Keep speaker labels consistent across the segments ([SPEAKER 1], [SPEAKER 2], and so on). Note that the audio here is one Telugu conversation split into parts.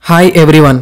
[SPEAKER 1] హాయ్ ఎవ్రీవన్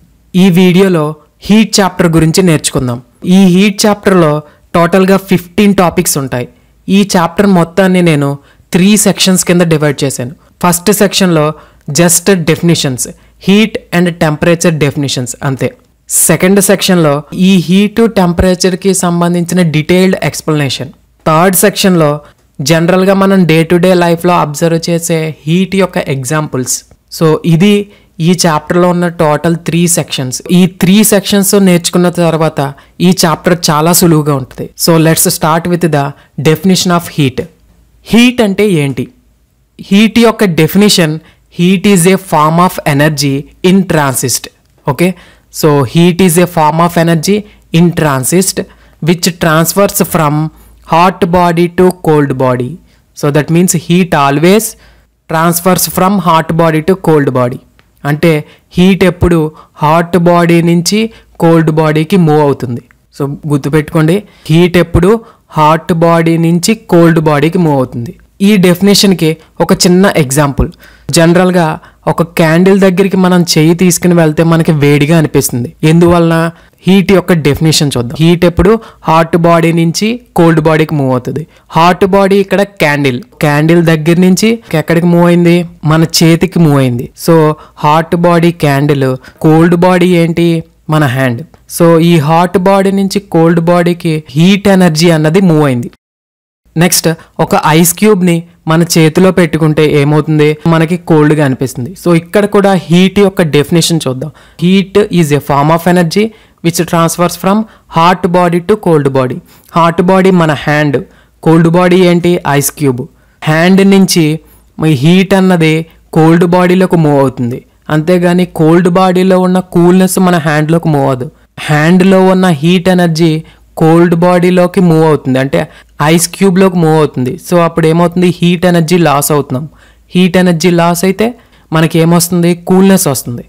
[SPEAKER 1] ఈ వీడియోలో హీట్ చాప్టర్ గురించి నేర్చుకుందాం ఈ హీట్ చాప్టర్లో టోటల్గా ఫిఫ్టీన్ టాపిక్స్ ఉంటాయి ఈ చాప్టర్ మొత్తాన్ని నేను త్రీ సెక్షన్స్ కింద డివైడ్ చేశాను ఫస్ట్ సెక్షన్లో just definitions heat and temperature definitions అంతే సెకండ్ సెక్షన్లో ఈ హీట్ టెంపరేచర్కి సంబంధించిన డీటెయిల్డ్ ఎక్స్ప్లెనేషన్ థర్డ్ సెక్షన్లో జనరల్గా మనం డే టు డే లైఫ్లో అబ్జర్వ్ చేసే హీట్ యొక్క ఎగ్జాంపుల్స్ సో ఇది ఈ చాప్టర్లో ఉన్న టోటల్ త్రీ సెక్షన్స్ ఈ త్రీ సెక్షన్స్ నేర్చుకున్న తర్వాత ఈ చాప్టర్ చాలా సులువుగా ఉంటుంది so let's start with the definition of heat heat అంటే ఏంటి హీట్ యొక్క definition heat is a form of energy in transit okay so heat is a form of energy in transit which transfers from hot body to cold body so that means heat always transfers from hot body to cold body అంటే హీట్ ఎప్పుడు హాట్ బాడీ నుంచి కోల్డ్ బాడీకి మూవ్ అవుతుంది సో గుర్తుపెట్టుకోండి హీట్ ఎప్పుడు హాట్ బాడీ నుంచి కోల్డ్ బాడీకి మూవ్ అవుతుంది ఈ డెఫినేషన్కి ఒక చిన్న ఎగ్జాంపుల్ జనరల్గా ఒక క్యాండిల్ దగ్గరికి మనం చెయ్యి తీసుకుని వెళ్తే మనకి వేడిగా అనిపిస్తుంది ఎందువలన హీట్ యొక్క డెఫినేషన్ చూద్దాం హీట్ ఎప్పుడు హాట్ బాడీ నుంచి కోల్డ్ బాడీకి మూవ్ అవుతుంది హాట్ బాడీ ఇక్కడ క్యాండిల్ క్యాండిల్ దగ్గర నుంచి ఎక్కడికి మూవ్ అయింది మన చేతికి మూవ్ అయింది so hot body candle cold body ఏంటి మన హ్యాండ్ సో ఈ హాట్ బాడీ నుంచి కోల్డ్ బాడీకి హీట్ ఎనర్జీ అన్నది మూవ్ అయింది నెక్స్ట్ ఒక ఐస్ క్యూబ్ని మన చేతిలో పెట్టుకుంటే ఏమవుతుంది మనకి కోల్డ్గా అనిపిస్తుంది సో ఇక్కడ కూడా హీట్ యొక్క డెఫినేషన్ చూద్దాం heat is a form of energy which transfers from hot body to cold body hot body మన హ్యాండ్ కోల్డ్ బాడీ ఏంటి ఐస్ క్యూబ్ హ్యాండ్ నుంచి మీ హీట్ అన్నది కోల్డ్ బాడీలోకి మూవ్ అవుతుంది అంతేగాని కోల్డ్ బాడీలో ఉన్న కూల్నెస్ మన హ్యాండ్లోకి మూవ్ అవ్వదు హ్యాండ్లో ఉన్న హీట్ ఎనర్జీ కోల్డ్ బాడీలోకి మూవ్ అవుతుంది అంటే ఐస్ క్యూబ్లోకి మూవ్ అవుతుంది సో అప్పుడు ఏమవుతుంది హీట్ ఎనర్జీ లాస్ అవుతున్నాం హీట్ ఎనర్జీ లాస్ అయితే మనకి ఏమొస్తుంది కూల్నెస్ వస్తుంది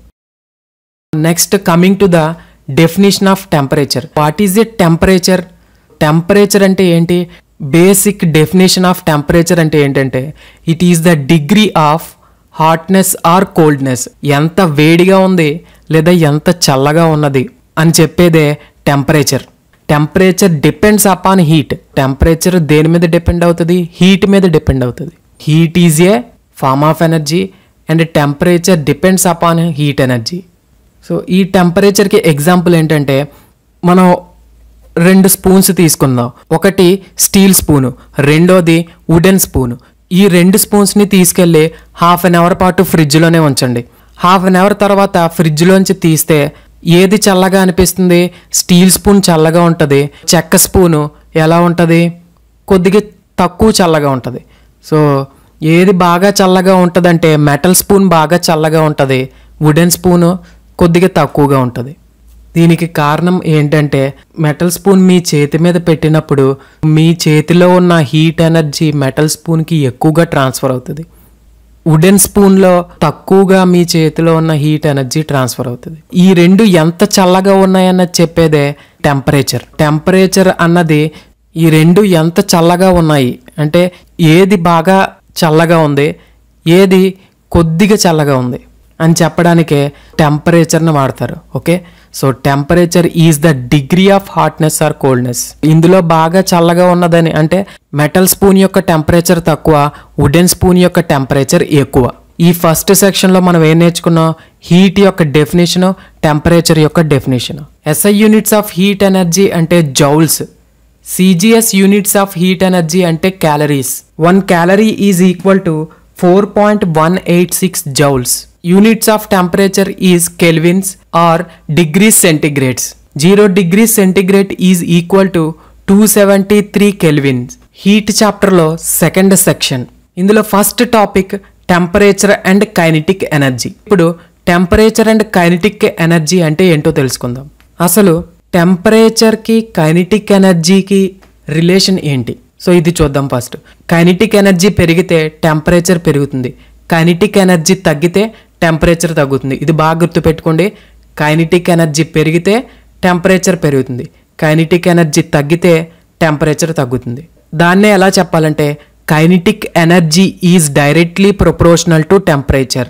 [SPEAKER 1] next coming to the definition of temperature what is a temperature temperature అంటే ఏంటి బేసిక్ డెఫినేషన్ ఆఫ్ టెంపరేచర్ అంటే ఏంటంటే it is the degree of hotness or coldness ఎంత వేడిగా ఉంది లేదా ఎంత చల్లగా ఉన్నది అని చెప్పేదే temperature temperature depends upon heat temperature దేని మీద డిపెండ్ అవుతుంది హీట్ మీద డిపెండ్ అవుతుంది heat is a form of energy and temperature depends upon heat energy so ఈ టెంపరేచర్కి ఎగ్జాంపుల్ ఏంటంటే మనం రెండు స్పూన్స్ తీసుకుందాం ఒకటి స్టీల్ స్పూను రెండోది వుడెన్ స్పూను ఈ రెండు స్పూన్స్ని తీసుకెళ్ళి హాఫ్ అన్ అవర్ పాటు ఫ్రిడ్జ్లోనే ఉంచండి హాఫ్ అన్ అవర్ తర్వాత ఫ్రిడ్జ్లోంచి తీస్తే ఏది చల్లగా అనిపిస్తుంది స్టీల్ స్పూన్ చల్లగా ఉంటుంది చెక్క స్పూను ఎలా ఉంటుంది కొద్దిగా తక్కువ చల్లగా ఉంటుంది సో ఏది బాగా చల్లగా ఉంటుందంటే మెటల్ స్పూన్ బాగా చల్లగా ఉంటుంది వుడెన్ స్పూను కొద్దిగా తక్కువగా ఉంటుంది దీనికి కారణం ఏంటంటే మెటల్ స్పూన్ మీ చేతి మీద పెట్టినప్పుడు మీ చేతిలో ఉన్న హీట్ ఎనర్జీ మెటల్ స్పూన్కి ఎక్కువగా ట్రాన్స్ఫర్ అవుతుంది వుడెన్ స్పూన్లో తక్కువగా మీ చేతిలో ఉన్న హీట్ ఎనర్జీ ట్రాన్స్ఫర్ అవుతుంది ఈ రెండు ఎంత చల్లగా ఉన్నాయన్నది చెప్పేదే టెంపరేచర్ టెంపరేచర్ అన్నది ఈ రెండు ఎంత చల్లగా ఉన్నాయి అంటే ఏది బాగా చల్లగా ఉంది ఏది కొద్దిగా చల్లగా ఉంది అని చెప్పడానికే టెంపరేచర్ని వాడతారు okay so temperature is the degree of hotness or coldness ఇందులో బాగా చల్లగా ఉన్నదని అంటే మెటల్ స్పూన్ యొక్క టెంపరేచర్ తక్కువ వుడెన్ స్పూన్ యొక్క టెంపరేచర్ ఎక్కువ ఈ ఫస్ట్ సెక్షన్లో మనం ఏం నేర్చుకున్నాం హీట్ యొక్క డెఫినేషన్ టెంపరేచర్ యొక్క definition SI units of heat energy అంటే joules CGS units of heat energy అంటే calories one calorie is equal to four point one eight six joules units of temperature is kelvins or degrees centigrades zero degree centigrade is equal to two seventy three kelvins heat చాప్టర్లో సెకండ్ సెక్షన్ ఇందులో first topic temperature and kinetic energy ఇప్పుడు టెంపరేచర్ అండ్ కైనటిక్ ఎనర్జీ అంటే ఏంటో తెలుసుకుందాం అసలు టెంపరేచర్కి కైనటిక్ ఎనర్జీకి రిలేషన్ ఏంటి సో ఇది చూద్దాం ఫస్ట్ కైనటిక్ ఎనర్జీ పెరిగితే టెంపరేచర్ పెరుగుతుంది కైనటిక్ ఎనర్జీ తగ్గితే టెంపరేచర్ తగ్గుతుంది ఇది బాగా గుర్తుపెట్టుకోండి కైనటిక్ ఎనర్జీ పెరిగితే టెంపరేచర్ పెరుగుతుంది కైనటిక్ ఎనర్జీ తగ్గితే టెంపరేచర్ తగ్గుతుంది దాన్నే ఎలా చెప్పాలంటే kinetic energy is directly proportional to temperature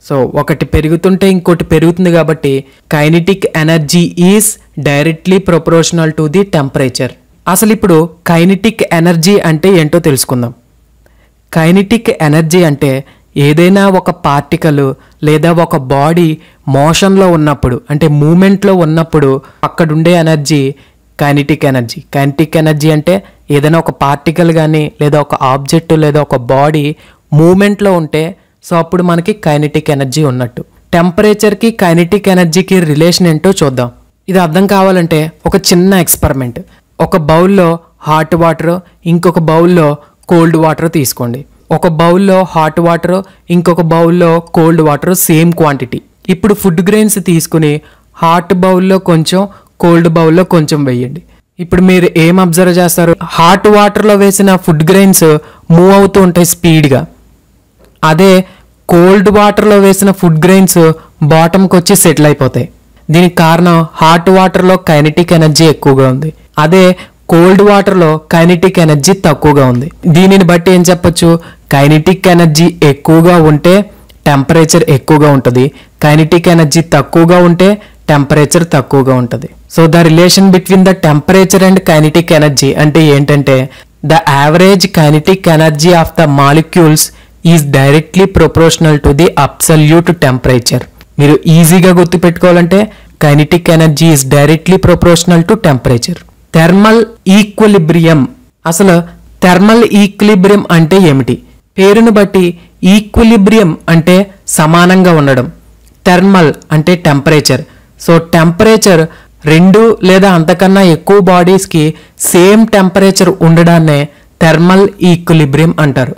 [SPEAKER 1] so ఒకటి పెరుగుతుంటే ఇంకోటి పెరుగుతుంది కాబట్టి kinetic energy is directly proportional to the temperature అసలు ఇప్పుడు కైనెటిక్ ఎనర్జీ అంటే ఏంటో తెలుసుకుందాం కైనెటిక్ ఎనర్జీ అంటే ఏదైనా ఒక పార్టికల్ లేదా ఒక బాడీ మోషన్లో ఉన్నప్పుడు అంటే మూమెంట్లో ఉన్నప్పుడు అక్కడుండే energy kinetic energy kinetic energy అంటే ఏదైనా ఒక పార్టికల్ కానీ లేదా ఒక ఆబ్జెక్ట్ లేదా ఒక బాడీ మూమెంట్లో ఉంటే సో అప్పుడు మనకి కైనెటిక్ ఎనర్జీ ఉన్నట్టు టెంపరేచర్కి కైనెటిక్ ఎనర్జీకి రిలేషన్ ఏంటో చూద్దాం ఇది అర్థం కావాలంటే ఒక చిన్న ఎక్స్పెరిమెంట్ ఒక బౌల్లో హాట్ వాటర్ ఇంకొక బౌల్లో కోల్డ్ వాటర్ తీసుకోండి ఒక బౌల్లో హాట్ వాటర్ ఇంకొక బౌల్లో కోల్డ్ వాటర్ సేమ్ క్వాంటిటీ ఇప్పుడు ఫుడ్ గ్రెయిన్స్ తీసుకుని హాట్ బౌల్లో కొంచెం కోల్డ్ బౌల్లో కొంచెం వేయండి ఇప్పుడు మీరు ఏం అబ్జర్వ్ చేస్తారు హాట్ వాటర్లో వేసిన ఫుడ్ గ్రెయిన్స్ మూవ్ అవుతూ ఉంటాయి స్పీడ్గా అదే కోల్డ్ వాటర్లో వేసిన ఫుడ్ గ్రెయిన్స్ బాటంకి వచ్చి సెటిల్ అయిపోతాయి దీనికి కారణం హాట్ వాటర్లో కైనెటిక్ ఎనర్జీ ఎక్కువగా ఉంది అదే కోల్డ్ వాటర్లో కైనెటిక్ ఎనర్జీ తక్కువగా ఉంది దీనిని బట్టి ఏం చెప్పొచ్చు కైనెటిక్ ఎనర్జీ ఎక్కువగా ఉంటే టెంపరేచర్ ఎక్కువగా ఉంటుంది కైనెటిక్ ఎనర్జీ తక్కువగా ఉంటే టెంపరేచర్ తక్కువగా ఉంటుంది so the relation between the temperature and kinetic energy అంటే ఏంటంటే the average kinetic energy of the molecules is directly proportional to the absolute temperature మీరు ఈజీగా గుర్తుపెట్టుకోవాలంటే kinetic energy is directly proportional to temperature thermal equilibrium అసలు థెర్మల్ ఈక్విలిబ్రియం అంటే ఏమిటి పేరును బట్టి ఈక్విలిబ్రియం అంటే సమానంగా ఉండడం థెర్మల్ అంటే టెంపరేచర్ సో టెంపరేచర్ రెండు లేదా అంతకన్నా ఎక్కువ బాడీస్కి సేమ్ టెంపరేచర్ ఉండడాన్నే థెర్మల్ ఈక్విలిబ్రియం అంటారు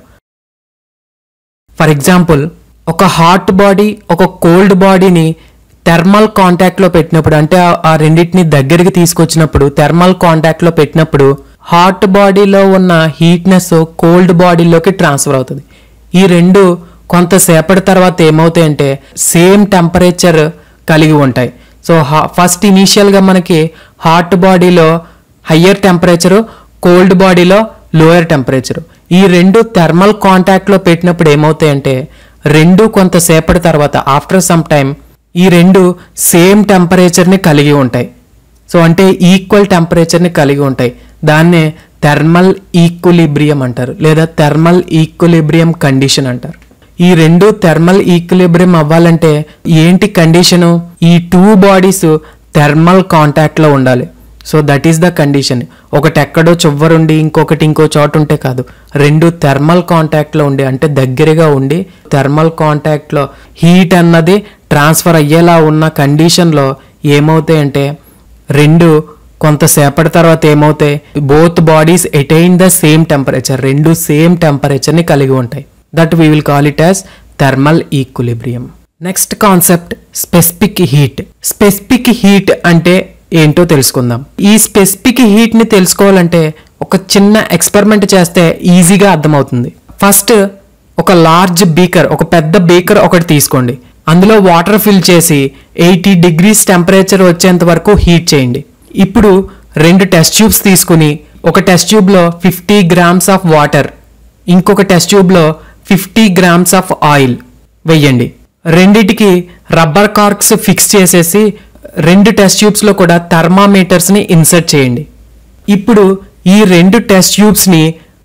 [SPEAKER 1] ఫర్ ఎగ్జాంపుల్ ఒక హాట్ బాడీ ఒక కోల్డ్ బాడీని థెర్మల్ కాంటాక్ట్లో పెట్టినప్పుడు అంటే ఆ- ఆ రెండింటిని దగ్గరికి తీసుకొచ్చినప్పుడు థెర్మల్ కాంటాక్ట్లో పెట్టినప్పుడు హాట్ బాడీలో ఉన్న హీట్నెస్ కోల్డ్ బాడీలోకి ట్రాన్స్ఫర్ అవుతుంది ఈ రెండు కొంతసేపటి తర్వాత ఏమవుతాయంటే సేమ్ టెంపరేచర్ కలిగి ఉంటాయి సో ఫస్ట్ ఇనీషియల్గా మనకి హాట్ బాడీలో హయ్యర్ టెంపరేచరు కోల్డ్ బాడీలో లోయర్ టెంపరేచర్ ఈ రెండు థర్మల్ కాంటాక్ట్లో పెట్టినప్పుడు ఏమవుతాయంటే రెండు కొంతసేపటి తర్వాత ఆఫ్టర్ సమ్ టైం ఈ రెండు సేమ్ టెంపరేచర్ని కలిగి ఉంటాయి సో అంటే ఈక్వల్ టెంపరేచర్ని కలిగి ఉంటాయి దాన్నే థర్మల్ ఈక్విలిబ్రియం అంటారు లేదా థర్మల్ ఈక్విలిబ్రియం కండిషన్ అంటారు ఈ రెండు థర్మల్ ఈక్విలిబ్రియం అవ్వాలంటే ఏంటి కండిషను ఈ టూ బాడీస్ థర్మల్ కాంటాక్ట్లో ఉండాలి so that is the condition ఒకటి ఎక్కడో చివరుండి ఇంకొకటి ఇంకో చోట ఉంటే కాదు రెండు థర్మల్ కాంటాక్ట్లో ఉండి అంటే దగ్గరగా ఉండి థర్మల్ కాంటాక్ట్లో హీట్ అన్నది ట్రాన్స్ఫర్ అయ్యేలా ఉన్న కండిషన్లో ఏమవుతాయంటే రెండు కొంతసేపటి తర్వాత ఏమవుతాయి both bodies attain the same temperature రెండు సేమ్ టెంపరేచర్ని కలిగి ఉంటాయి that we will call it as thermal equilibrium next concept specific heat specific heat అంటే ఏంటో తెలుసుకుందాం ఈ స్పెసిఫిక్ హీట్ ని తెలుసుకోవాలంటే ఒక చిన్న ఎక్స్పెరిమెంట్ చేస్తే ఈజీగా అర్థమవుతుంది ఫస్ట్ ఒక లార్జ్ బీకర్ ఒక పెద్ద బీకర్ ఒకటి తీసుకోండి అందులో వాటర్ ఫిల్ చేసి ఎయిటీ డిగ్రీస్ టెంపరేచర్ వచ్చేంత వరకు హీట్ చేయండి ఇప్పుడు రెండు టెస్ట్ ట్యూబ్స్ తీసుకుని ఒక టెస్ట్ ట్యూబ్లో ఫిఫ్టీ గ్రామ్స్ ఆఫ్ వాటర్ ఇంకొక టెస్ట్ ట్యూబ్లో ఫిఫ్టీ గ్రామ్స్ ఆఫ్ ఆయిల్ వెయ్యండి రెండిటికి రబ్బర్ కార్క్స్ ఫిక్స్ చేసేసి రెండు టెస్ట్ ట్యూబ్స్లో కూడా థర్మామీటర్స్ని ఇన్సర్ట్ చేయండి ఇప్పుడు ఈ రెండు టెస్ట్ ట్యూబ్స్ని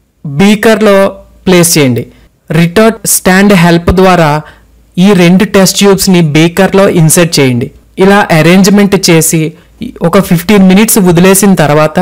[SPEAKER 1] బీకర్లో ప్లేస్ చేయండి రిటార్ట్ స్టాండ్ హెల్ప్ ద్వారా ఈ రెండు టెస్ట్ ట్యూబ్స్ని బీకర్లో ఇన్సర్ట్ చేయండి ఇలా అరేంజ్మెంట్ చేసి ఒక ఫిఫ్టీన్ మినిట్స్ వదిలేసిన తర్వాత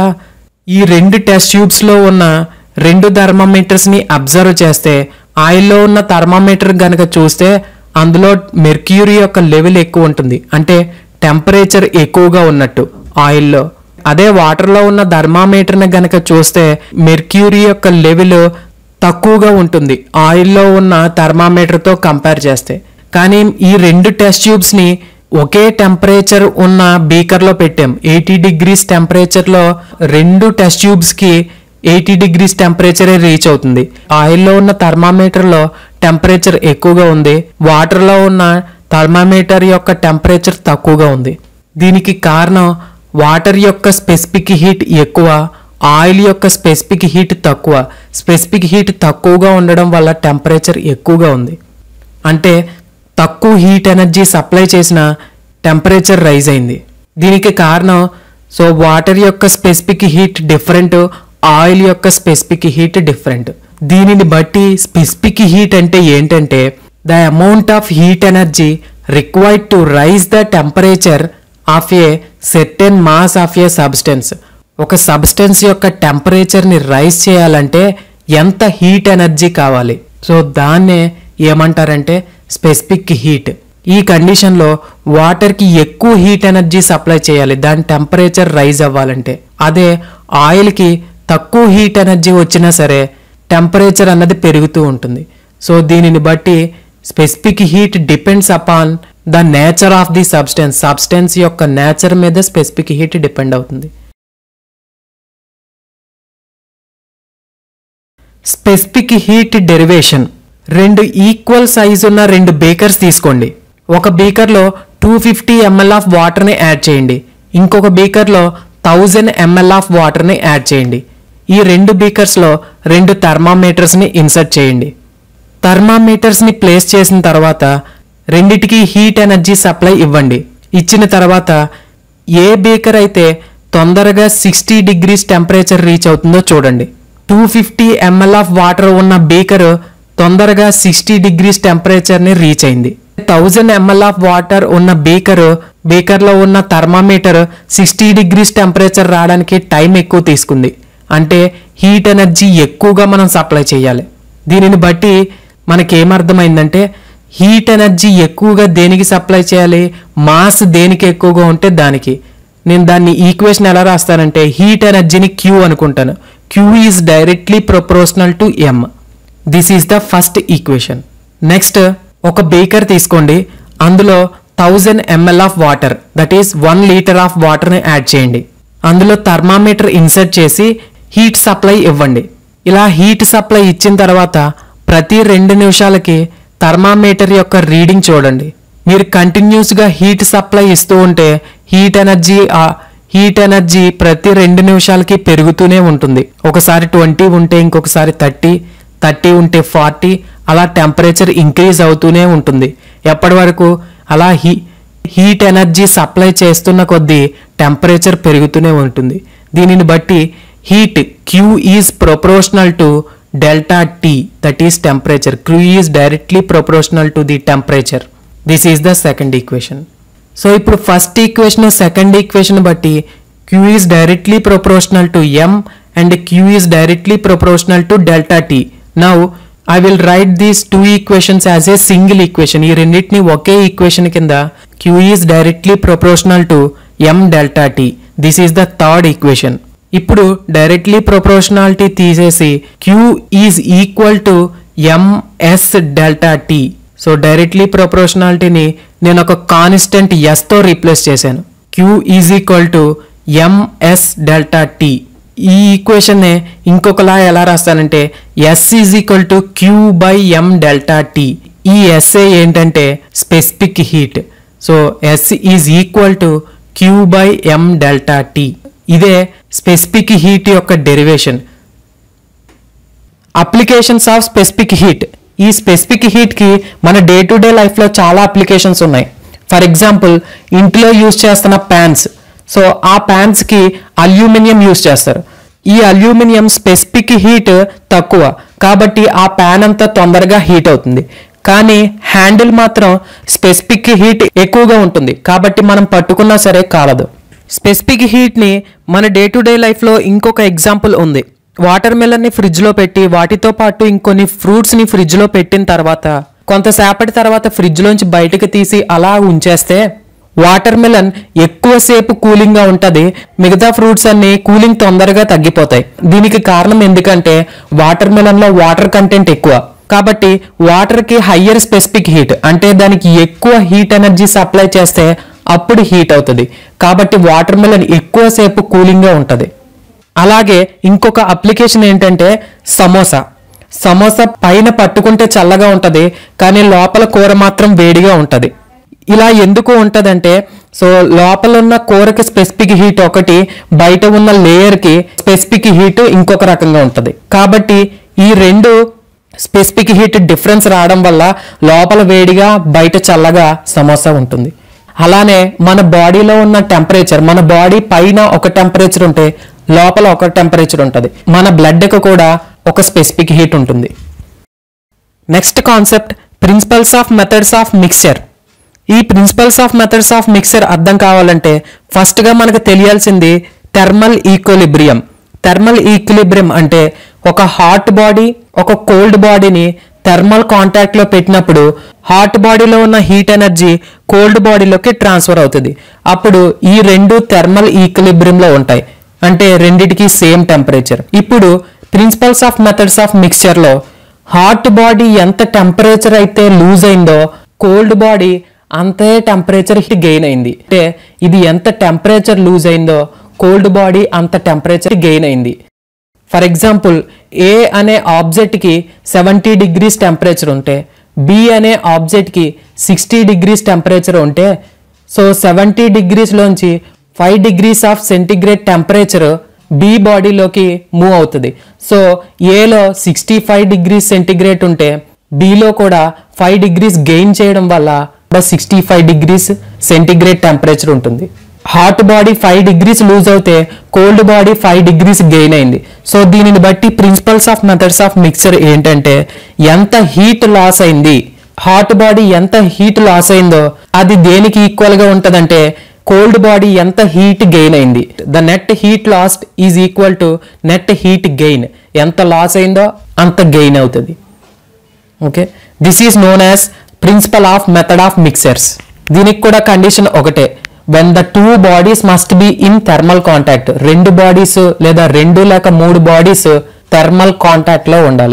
[SPEAKER 1] ఈ రెండు టెస్ట్ ట్యూబ్స్లో ఉన్న రెండు థర్మామీటర్స్ని అబ్జర్వ్ చేస్తే ఆయిల్లో ఉన్న థర్మామీటర్ గనక చూస్తే అందులో మెర్క్యూరీ యొక్క లెవెల్ ఎక్కువ ఉంటుంది అంటే టెంపరేచర్ ఎక్కువగా ఉన్నట్టు ఆయిల్లో అదే వాటర్లో ఉన్న థర్మామీటర్ని గనక చూస్తే మెర్క్యూరీ యొక్క లెవెల్ తక్కువగా ఉంటుంది ఆయిల్లో ఉన్న థర్మామీటర్తో కంపేర్ చేస్తే కానీ ఈ రెండు టెస్ట్ ట్యూబ్స్ని ఒకే టెంపరేచర్ ఉన్న బీకర్లో పెట్టాం ఎయిటీ డిగ్రీస్ టెంపరేచర్లో రెండు టెస్ట్ ట్యూబ్స్కి ఎయిటీ డిగ్రీస్ టెంపరేచరే రీచ్ అవుతుంది ఆయిల్లో ఉన్న థర్మామీటర్లో టెంపరేచర్ ఎక్కువగా ఉంది వాటర్లో ఉన్న థర్మామీటర్ యొక్క టెంపరేచర్ తక్కువగా ఉంది దీనికి కారణం వాటర్ యొక్క స్పెసిఫిక్ హీట్ ఎక్కువ ఆయిల్ యొక్క స్పెసిఫిక్ హీట్ తక్కువ స్పెసిఫిక్ హీట్ తక్కువగా ఉండడం వల్ల టెంపరేచర్ ఎక్కువగా ఉంది అంటే తక్కువ హీట్ ఎనర్జీ సప్లై చేసిన టెంపరేచర్ రైజ్ అయింది దీనికి కారణం సో వాటర్ యొక్క స్పెసిఫిక్ హీట్ డిఫరెంట్ ఆయిల్ యొక్క స్పెసిఫిక్ హీట్ డిఫరెంట్ దీనిని బట్టి స్పెసిఫిక్ హీట్ అంటే ఏంటంటే the amount of heat energy required to raise the temperature of a certain mass of a substance ఒక సబ్స్టెన్స్ యొక్క టెంపరేచర్ని రైజ్ చేయాలంటే ఎంత హీట్ ఎనర్జీ కావాలి సో దాన్నే ఏమంటారంటే స్పెసిఫిక్ హీట్ ఈ కండిషన్లో వాటర్కి ఎక్కువ హీట్ ఎనర్జీ సప్లై చేయాలి దాని టెంపరేచర్ రైజ్ అవ్వాలంటే అదే ఆయిల్కి తక్కువ హీట్ ఎనర్జీ వచ్చినా సరే టెంపరేచర్ అన్నది పెరుగుతూ ఉంటుంది సో దీనిని బట్టి specific heat depends upon the nature of the substance substance యొక్క నేచర్ మీద స్పెసిఫిక్ హీట్ డిపెండ్ అవుతుంది స్పెసిఫిక్ హీట్ డెరివేషన్ రెండు ఈక్వల్ సైజ్ ఉన్న రెండు బేకర్స్ తీసుకోండి ఒక బీకర్లో టూ ఫిఫ్టీ ఎంఎల్ ఆఫ్ వాటర్ని యాడ్ చేయండి ఇంకొక బీకర్లో థౌజండ్ ఎంఎల్ ఆఫ్ వాటర్ని యాడ్ చేయండి ఈ రెండు బీకర్స్లో రెండు థర్మామీటర్స్ని ఇన్సర్ట్ చేయండి థర్మామీటర్స్ని ప్లేస్ చేసిన తర్వాత రెండిటికి హీట్ ఎనర్జీ సప్లై ఇవ్వండి ఇచ్చిన తర్వాత ఏ బేకర్ అయితే తొందరగా సిక్స్టీ డిగ్రీస్ టెంపరేచర్ రీచ్ అవుతుందో చూడండి two fifty ml of water ఉన్న బేకర్ తొందరగా సిక్స్టీ డిగ్రీస్ టెంపరేచర్ని రీచ్ అయింది థౌజండ్ ఎంఎల్ ఆఫ్ వాటర్ ఉన్న బేకర్ బేకర్లో ఉన్న థర్మామీటర్ సిక్స్టీ డిగ్రీస్ టెంపరేచర్ రావడానికి టైం ఎక్కువ తీసుకుంది అంటే హీట్ ఎనర్జీ ఎక్కువగా మనం సప్లై చేయాలి దీనిని బట్టి మనకేమర్థమైందంటే హీట్ ఎనర్జీ ఎక్కువగా దేనికి సప్లై చేయాలి మాస్ దేనికి ఎక్కువగా ఉంటే దానికి నేను దాన్ని ఈక్వేషన్ ఎలా రాస్తానంటే హీట్ ఎనర్జీని క్యూ అనుకుంటాను Q is directly proportional to M this is the first equation next ఒక బేకర్ తీసుకోండి అందులో thousand ml of water that is one litre of వాటర్ని యాడ్ చేయండి అందులో థర్మామీటర్ ఇన్సర్ట్ చేసి హీట్ సప్లై ఇవ్వండి ఇలా హీట్ సప్లై ఇచ్చిన తర్వాత ప్రతి రెండు నిమిషాలకి థర్మామీటర్ యొక్క రీడింగ్ చూడండి మీరు కంటిన్యూస్గా హీట్ సప్లై ఇస్తూ ఉంటే హీట్ ఎనర్జీ హీట్ ఎనర్జీ ప్రతి రెండు నిమిషాలకి పెరుగుతూనే ఉంటుంది ఒకసారి ట్వంటీ ఉంటే ఇంకొకసారి థర్టీ థర్టీ ఉంటే ఫార్టీ అలా టెంపరేచర్ ఇంక్రీజ్ అవుతూనే ఉంటుంది ఎప్పటి వరకు అలా హీ హీట్ ఎనర్జీ సప్లై చేస్తున్న కొద్దీ టెంపరేచర్ పెరుగుతూనే ఉంటుంది దీనిని బట్టి heat Q is proportional to delta T that is temperature Q is directly proportional to the temperature this is the second equation so ఇప్పుడు ఫస్ట్ ఈక్వేషన్ సెకండ్ ఈక్వేషన్ బట్టి Q is directly proportional to M and Q is directly proportional to delta T now I will write these two equations as a single equation ఈ రెండింటిని ఒకే ఈక్వేషన్ కింద Q is directly proportional to M delta tea this is the third equation ఇప్పుడు డైరెక్ట్లీ ప్రొపోర్షనాలిటీ తీసేసి Q is equal to MS delta T so directly ప్రొపోర్షనాలిటీని నేను ఒక కాన్స్టెంట్ ఎస్తో రీప్లేస్ చేశాను Q is equal to MS delta T ఈ ఈక్వేషన్నే ఇంకొకలా ఎలా రాస్తానంటే S is equal to Q by M delta T ఈ ఎస్ఏ ఏంటంటే specific heat so S is equal to Q by M delta T ఇదే స్పెసిఫిక్ హీట్ యొక్క derivation applications of specific heat ఈ స్పెసిఫిక్ హీట్కి మన డే టు డే లైఫ్లో చాలా అప్లికేషన్స్ ఉన్నాయి ఫర్ ఎగ్జాంపుల్ ఇంట్లో యూస్ చేస్తున్న ప్యాన్స్ సో ఆ ప్యాన్స్కి అల్యూమినియం యూస్ చేస్తారు ఈ అల్యూమినియం స్పెసిఫిక్ హీట్ తక్కువ కాబట్టి ఆ ప్యాన్ అంతా తొందరగా హీట్ అవుతుంది కానీ హ్యాండిల్ మాత్రం స్పెసిఫిక్ హీట్ ఎక్కువగా ఉంటుంది కాబట్టి మనం పట్టుకున్నా సరే కాలదు స్పెసిఫిక్ హీట్ని మన డే టు డే లైఫ్లో ఇంకొక ఎగ్జాంపుల్ ఉంది వాటర్ మిలన్ని ఫ్రిడ్జ్లో పెట్టి వాటితో పాటు ఇంకొన్ని ఫ్రూట్స్ని ఫ్రిడ్జ్లో పెట్టిన తర్వాత కొంతసేపటి తర్వాత ఫ్రిడ్జ్లోంచి బయటకు తీసి అలా ఉంచేస్తే వాటర్ మిలన్ ఎక్కువసేపు కూలింగ్గా ఉంటుంది మిగతా ఫ్రూట్స్ అన్ని కూలింగ్ తొందరగా తగ్గిపోతాయి దీనికి కారణం ఎందుకంటే వాటర్ మిలన్లో వాటర్ కంటెంట్ ఎక్కువ కాబట్టి వాటర్కి హయ్యర్ స్పెసిఫిక్ హీట్ అంటే దానికి ఎక్కువ హీట్ ఎనర్జీ సప్లై చేస్తే అప్పుడు హీట్ అవుతుంది కాబట్టి వాటర్ మిలన్ ఎక్కువసేపు కూలింగ్గా ఉంటుంది అలాగే ఇంకొక అప్లికేషన్ ఏంటంటే సమోసా సమోసా పైన పట్టుకుంటే చల్లగా ఉంటుంది కానీ లోపల కూర మాత్రం వేడిగా ఉంటుంది ఇలా ఎందుకు ఉంటదంటే సో లోపల ఉన్న కూరకి స్పెసిఫిక్ హీట్ ఒకటి బయట ఉన్న లేయర్కి స్పెసిఫిక్ హీట్ ఇంకొక రకంగా ఉంటుంది కాబట్టి ఈ రెండు స్పెసిఫిక్ హీట్ డిఫరెన్స్ రావడం వల్ల లోపల వేడిగా బయట చల్లగా సమోసా ఉంటుంది అలానే మన బాడీలో ఉన్న టెంపరేచర్ మన బాడీ పైన ఒక టెంపరేచర్ ఉంటే లోపల ఒక టెంపరేచర్ ఉంటుంది మన బ్లడ్కి కూడా ఒక స్పెసిఫిక్ హీట్ ఉంటుంది next concept principles of methods of mixture ఈ principles of methods of mixture అర్థం కావాలంటే ఫస్ట్గా మనకు తెలియాల్సింది థర్మల్ ఈక్వలిబ్రియం థర్మల్ ఈక్విలిబ్రియం అంటే ఒక హాట్ బాడీ ఒక కోల్డ్ బాడీని థర్మల్ కాంటాక్ట్ లో పెట్టినప్పుడు హాట్ బాడీలో ఉన్న హీట్ ఎనర్జీ కోల్డ్ బాడీలోకి ట్రాన్స్ఫర్ అవుతుంది అప్పుడు ఈ రెండు థర్మల్ ఈక్విలిబ్రియం లో ఉంటాయి అంటే రెండిటికి సేమ్ టెంపరేచర్ ఇప్పుడు principles of methods of mixture లో హాట్ బాడీ ఎంత టెంపరేచర్ అయితే లూజ్ అయిందో కోల్డ్ బాడీ అంతే టెంపరేచర్ గెయిన్ అయింది అంటే ఇది ఎంత టెంపరేచర్ లూజ్ అయిందో కోల్డ్ బాడీ అంత టెంపరేచర్ గెయిన్ అయింది ఫర్ ఎగ్జాంపుల్ ఏ అనే ఆబ్జెక్ట్కి సెవెంటీ డిగ్రీస్ టెంపరేచర్ ఉంటే బి అనే ఆబ్జెక్ట్కి సిక్స్టీ డిగ్రీస్ టెంపరేచర్ ఉంటే సో సెవెంటీ డిగ్రీస్లోంచి five degrees of centigrade temperature B బాడీలోకి మూవ్ అవుతుంది సో ఏలో సిక్స్టీ ఫైవ్ డిగ్రీస్ సెంటిగ్రేడ్ ఉంటే బిలో కూడా ఫైవ్ డిగ్రీస్ గెయిన్ చేయడం వల్ల sixty five degrees centigrade temperature ఉంటుంది hot body five degrees lose అవుతే cold body five degrees gain అయింది సో దీనిని బట్టి principles of methods of mixture ఏంటంటే ఎంత హీట్ లాస్ అయింది హాట్ బాడీ ఎంత హీట్ లాస్ అయిందో అది దేనికి ఈక్వల్ గా ఉంటదంటే కోల్డ్ బాడీ ఎంత హీట్ గెయిన్ అయింది the net heat lost is equal to net heat gain ఎంత లాస్ అయిందో అంత గెయిన్ అవుతుంది okay this is known as principle of method of mixtures దీనికి కూడా కండిషన్ ఒకటే when the two bodies must be in thermal contact రెండు బాడీస్ లేదా రెండు లేక మూడు బాడీస్ థర్మల్ కాంటాక్ట్ లో ఉండాలి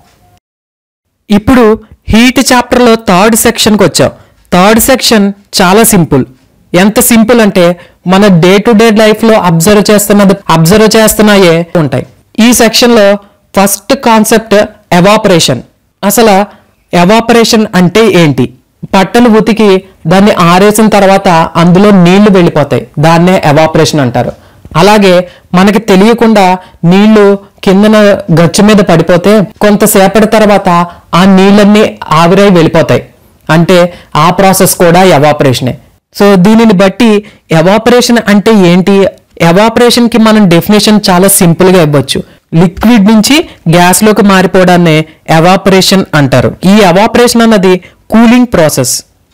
[SPEAKER 1] ఇప్పుడు హీట్ చాప్టర్ లో థర్డ్ సెక్షన్ కి వచ్చాం థర్డ్ సెక్షన్ చాలా సింపుల్ ఎంత సింపుల్ అంటే మన డే టు డే లైఫ్ లో అబ్జర్వ్ చేస్తున్నది అబ్జర్వ్ చేస్తున్నాయే ఉంటాయి ఈ సెక్షన్ లో ఫస్ట్ కాన్సెప్ట్ ఎవాపరేషన్ అసలు ఎవాపరేషన్ అంటే ఏంటి బట్టలు ఉతికి దాన్ని ఆరేసిన తర్వాత అందులో నీళ్లు వెళ్ళిపోతాయి దాన్నే ఎవాపరేషన్ అంటారు అలాగే మనకి తెలియకుండా నీళ్లు కిందన గచ్చు మీద పడిపోతే కొంతసేపటి తర్వాత ఆ నీళ్ళన్నీ ఆవిరై వెళ్ళిపోతాయి అంటే ఆ ప్రాసెస్ కూడా ఎవాపరేషనే సో దీనిని బట్టి ఎవాపరేషన్ అంటే ఏంటి ఎవాపరేషన్ కి మనం డెఫినేషన్ చాలా సింపుల్ గా ఇవ్వచ్చు లిక్విడ్ నుంచి గ్యాస్ లోకి మారిపోవడాన్ని ఎవాపరేషన్ అంటారు ఈ ఎవాపరేషన్ అన్నది కూలింగ్ ప్రాసెస్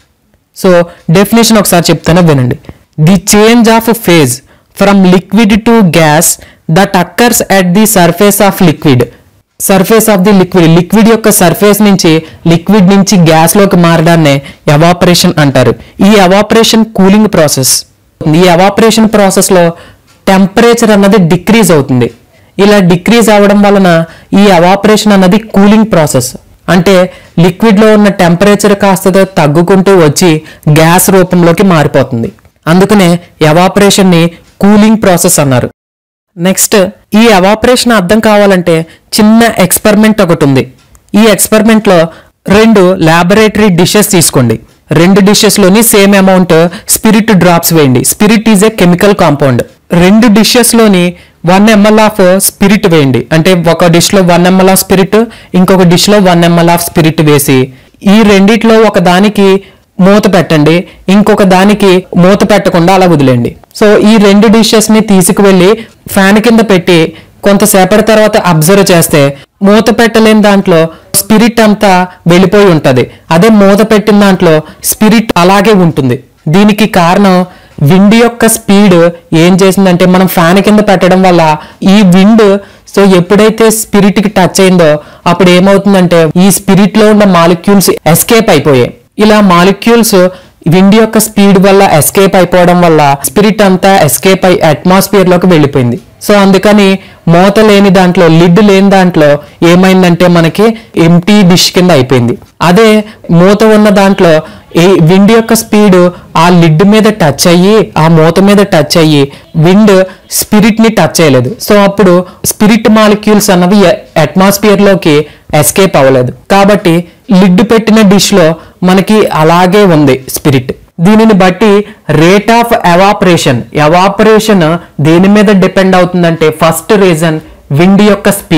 [SPEAKER 1] సో డెఫినేషన్ ఒకసారి చెప్తాను వినండి the change of phase from liquid to gas that occurs at the surface of liquid surface of the liquid liquid యొక్క సర్ఫేస్ నుంచి లిక్విడ్ నుంచి గ్యాస్ లోకి మారడాన్నే ఎవాపరేషన్ అంటారు ఈ ఎవాపరేషన్ కూలింగ్ ప్రాసెస్ ఈ ఎవాపరేషన్ ప్రాసెస్ లో టెంపరేచర్ అన్నది డిక్రీజ్ అవుతుంది ఇలా డిక్రీజ్ అవ్వడం వలన ఈ ఎవాపరేషన్ అన్నది కూలింగ్ ప్రాసెస్ అంటే లిక్విడ్ లో ఉన్న టెంపరేచర్ కాస్త తగ్గుకుంటూ వచ్చి గ్యాస్ రూపంలోకి మారిపోతుంది అందుకనే ఎవాపరేషన్ ని కూలింగ్ ప్రాసెస్ అన్నారు నెక్స్ట్ ఈ ఎవాపరేషన్ అర్థం కావాలంటే చిన్న ఎక్స్పెరిమెంట్ ఒకటి ఉంది ఈ ఎక్స్పెరిమెంట్ లో రెండు లాబొరేటరీ డిషెస్ తీసుకోండి రెండు డిషెస్ లోని సేమ్ అమౌంట్ స్పిరిట్ డ్రాప్స్ వేయండి spirit is a chemical compound రెండు డిషెస్ లోని వన్ ఎంఎల్ ఆఫ్ స్పిరిట్ వేయండి అంటే ఒక డిష్ లో వన్ ఎంఎల్ ఆఫ్ స్పిరిట్ ఇంకొక డిష్ లో వన్ ఎంఎల్ ఆఫ్ స్పిరిట్ వేసి ఈ రెండిట్లో ఒక దానికి మూత పెట్టండి ఇంకొక దానికి మూత పెట్టకుండా అలా వదిలేండి సో ఈ రెండు డిషెస్ ని తీసుకువెళ్ళి ఫ్యాన్ కింద పెట్టి కొంతసేపటి తర్వాత అబ్జర్వ్ చేస్తే మూత పెట్టలేని దాంట్లో స్పిరిట్ అంతా వెళ్ళిపోయి ఉంటది అదే మూత పెట్టిన దాంట్లో స్పిరిట్ అలాగే ఉంటుంది దీనికి కారణం విండ్ యొక్క స్పీడ్ ఏం చేసిందంటే మనం ఫ్యాన్ కింద పెట్టడం వల్ల ఈ విండ్ సో ఎప్పుడైతే స్పిరిట్ కి టచ్ అయిందో అప్పుడు ఏమవుతుందంటే ఈ స్పిరిట్ లో ఉన్న మాలిక్యూల్స్ ఎస్కేప్ అయిపోయాయి ఇలా మాలిక్యూల్స్ విండ్ యొక్క స్పీడ్ వల్ల ఎస్కేప్ అయిపోవడం వల్ల స్పిరిట్ అంతా ఎస్కేప్ అయి అట్మాస్ఫియర్ లోకి వెళ్ళిపోయింది సో అందుకని మూత లేని దాంట్లో లిడ్ లేని దాంట్లో ఏమైందంటే మనకి ఎంటీ డిష్ కింద అయిపోయింది అదే మూత ఉన్న దాంట్లో ఈ విండ్ యొక్క స్పీడ్ ఆ లిడ్ మీద టచ్ అయ్యి ఆ మూత మీద టచ్ అయ్యి విండ్ స్పిరిట్ ని టచ్ చేయలేదు సో అప్పుడు స్పిరిట్ మాలిక్యూల్స్ అన్నవి అట్మాస్ఫియర్ లోకి ఎస్కేప్ అవ్వలేదు కాబట్టి లిడ్ పెట్టిన డిష్ లో మనకి అలాగే ఉంది స్పిరిట్ దీనిని బట్టి రేట్ ఆఫ్ ఎవాపరేషన్ ఎవాపరేషన్ దేని మీద డిపెండ్ అవుతుందంటే ఫస్ట్ రీజన్ విండ్ యొక్క స్పీడ్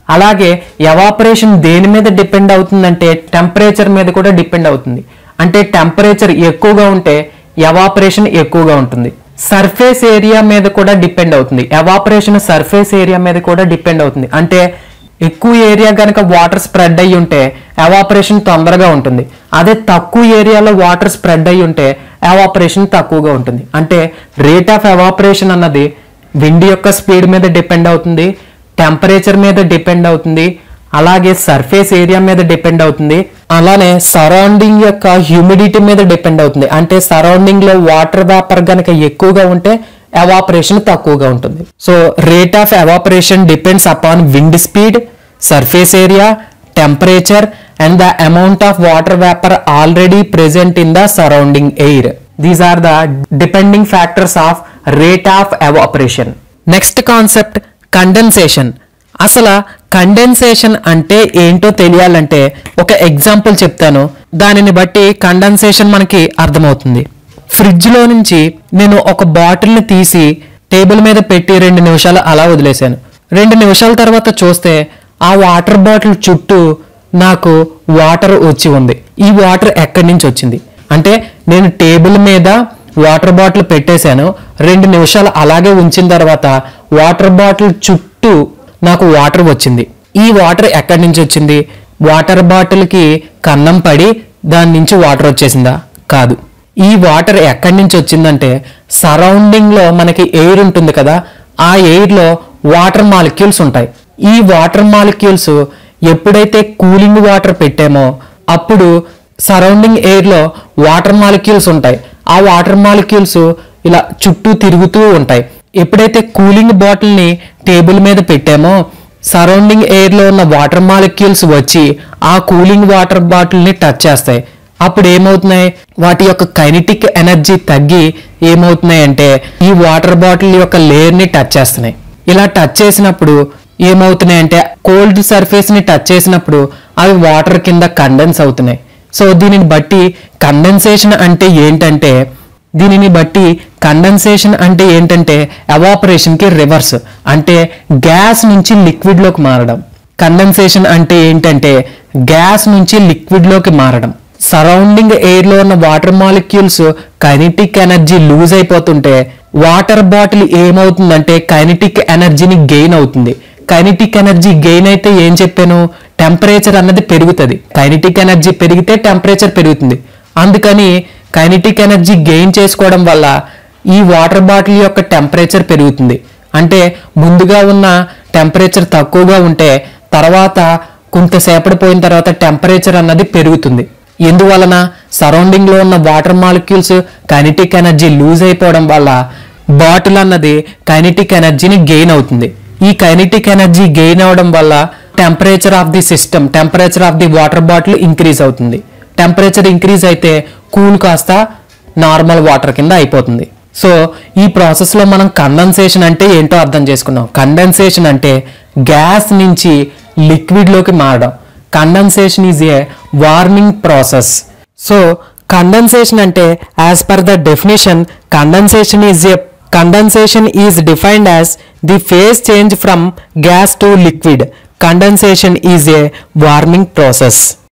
[SPEAKER 1] అలాగే ఎవాపరేషన్ దేని మీద డిపెండ్ అవుతుందంటే టెంపరేచర్ మీద కూడా డిపెండ్ అవుతుంది అంటే టెంపరేచర్ ఎక్కువగా ఉంటే ఎవాపరేషన్ ఎక్కువగా ఉంటుంది సర్ఫేస్ ఏరియా మీద కూడా డిపెండ్ అవుతుంది ఎవాపరేషన్ సర్ఫేస్ ఏరియా మీద కూడా డిపెండ్ అవుతుంది అంటే ఎక్కువ ఏరియా కనుక వాటర్ స్ప్రెడ్ అయ్యి ఉంటే ఎవాపరేషన్ తొందరగా ఉంటుంది అదే తక్కువ ఏరియాలో వాటర్ స్ప్రెడ్ అయ్యి ఉంటే ఎవాపరేషన్ తక్కువగా ఉంటుంది అంటే రేట్ ఆఫ్ ఎవాపరేషన్ అన్నది విండ్ యొక్క స్పీడ్ మీద డిపెండ్ అవుతుంది టెంపరేచర్ మీద డిపెండ్ అవుతుంది అలాగే సర్ఫేస్ ఏరియా మీద డిపెండ్ అవుతుంది అలానే సరౌండింగ్ యొక్క హ్యూమిడిటీ మీద డిపెండ్ అవుతుంది అంటే సరౌండింగ్ లో వాటర్ వేపర్ గనక ఎక్కువగా ఉంటే ఎవాపరేషన్ తక్కువగా ఉంటుంది so rate of evaporation depends upon wind speed surface area temperature and the amount of water vapour already present in the surrounding air these are the depending factors of rate of evaporation next concept condensation అసలు కండెన్సేషన్ అంటే ఏంటో తెలియాలంటే ఒక ఎగ్జాంపుల్ చెప్తాను దానిని బట్టి కండెన్సేషన్ మనకి అర్థమవుతుంది ఫ్రిడ్జ్ లో నుంచి నేను ఒక బాటిల్ని తీసి టేబుల్ మీద పెట్టి రెండు నిమిషాలు అలా వదిలేశాను రెండు నిమిషాల తర్వాత చూస్తే ఆ వాటర్ బాటిల్ చుట్టూ నాకు వాటర్ వచ్చి ఉంది ఈ వాటర్ ఎక్కడి నుంచి వచ్చింది అంటే నేను టేబుల్ మీద వాటర్ బాటిల్ పెట్టేశాను రెండు నిమిషాలు అలాగే ఉంచిన తర్వాత వాటర్ బాటిల్ చుట్టూ నాకు వాటర్ వచ్చింది ఈ వాటర్ ఎక్కడి నుంచి వచ్చింది వాటర్ బాటిల్కి కన్నం పడి దాని నుంచి వాటర్ వచ్చేసిందా కాదు ఈ వాటర్ ఎక్కడి నుంచి వచ్చిందంటే సరౌండింగ్ లో మనకి ఎయిర్ ఉంటుంది కదా ఆ ఎయిర్ లో వాటర్ మాలిక్యూల్స్ ఉంటాయి ఈ వాటర్ మాలిక్యూల్స్ ఎప్పుడైతే కూలింగ్ వాటర్ పెట్టామో అప్పుడు సరౌండింగ్ ఎయిర్ లో వాటర్ మాలిక్యూల్స్ ఉంటాయి ఆ వాటర్ మాలిక్యూల్స్ ఇలా చుట్టూ తిరుగుతూ ఉంటాయి ఎప్పుడైతే కూలింగ్ బాటిల్ ని టేబుల్ మీద పెట్టామో సరౌండింగ్ ఎయిర్ లో ఉన్న వాటర్ మాలిక్యూల్స్ వచ్చి ఆ కూలింగ్ వాటర్ బాటిల్ ని టచ్ చేస్తాయి అప్పుడు ఏమవుతున్నాయి వాటి యొక్క కైనటిక్ ఎనర్జీ తగ్గి ఏమవుతున్నాయి అంటే ఈ వాటర్ బాటిల్ యొక్క లేయర్ ని టచ్ చేస్తున్నాయి ఇలా టచ్ చేసినప్పుడు ఏమవుతున్నాయి అంటే కోల్డ్ సర్ఫేస్ ని టచ్ చేసినప్పుడు అవి వాటర్ కింద కండెన్స్ అవుతున్నాయి సో దీనిని బట్టి కండెన్సేషన్ అంటే ఏంటంటే దీనిని బట్టి కండెన్సేషన్ అంటే ఏంటంటే ఎవాపరేషన్ కి రివర్స్ అంటే గ్యాస్ నుంచి లిక్విడ్ లోకి మారడం కండెన్సేషన్ అంటే ఏంటంటే గ్యాస్ నుంచి లిక్విడ్ లోకి మారడం సరౌండింగ్ ఎయిర్ లో ఉన్న water molecules kinetic energy lose అయిపోతుంటే వాటర్ బాటిల్ ఏమవుతుందంటే కైనటిక్ ఎనర్జీని గెయిన్ అవుతుంది కైనటిక్ ఎనర్జీ గెయిన్ అయితే ఏం చెప్పాను టెంపరేచర్ అన్నది పెరుగుతుంది కైనటిక్ ఎనర్జీ పెరిగితే టెంపరేచర్ పెరుగుతుంది అందుకని కైనటిక్ ఎనర్జీ గెయిన్ చేసుకోవడం వల్ల ఈ వాటర్ బాటిల్ యొక్క టెంపరేచర్ పెరుగుతుంది అంటే ముందుగా ఉన్న టెంపరేచర్ తక్కువగా ఉంటే తర్వాత కొంతసేపటి పోయిన తర్వాత టెంపరేచర్ అన్నది పెరుగుతుంది ఎందువలన సరౌండింగ్ లో ఉన్న water molecules kinetic energy lose అయిపోవడం వల్ల బాటిల్ అన్నది కైనటిక్ ఎనర్జీని గెయిన్ అవుతుంది ఈ కైనటిక్ ఎనర్జీ గెయిన్ అవడం వల్ల temperature of the system temperature of the water bottle increase అవుతుంది టెంపరేచర్ ఇంక్రీజ్ అయితే కూల్ కాస్త నార్మల్ వాటర్ కింద అయిపోతుంది సో ఈ ప్రాసెస్ లో మనం కండెన్సేషన్ అంటే ఏంటో అర్థం చేసుకున్నాం కండెన్సేషన్ అంటే గ్యాస్ నుంచి లిక్విడ్ లోకి మారడం condensation is a warming process so condensation అంటే as per the definition condensation is a condensation is defined as the phase change from gas to liquid condensation is a warming process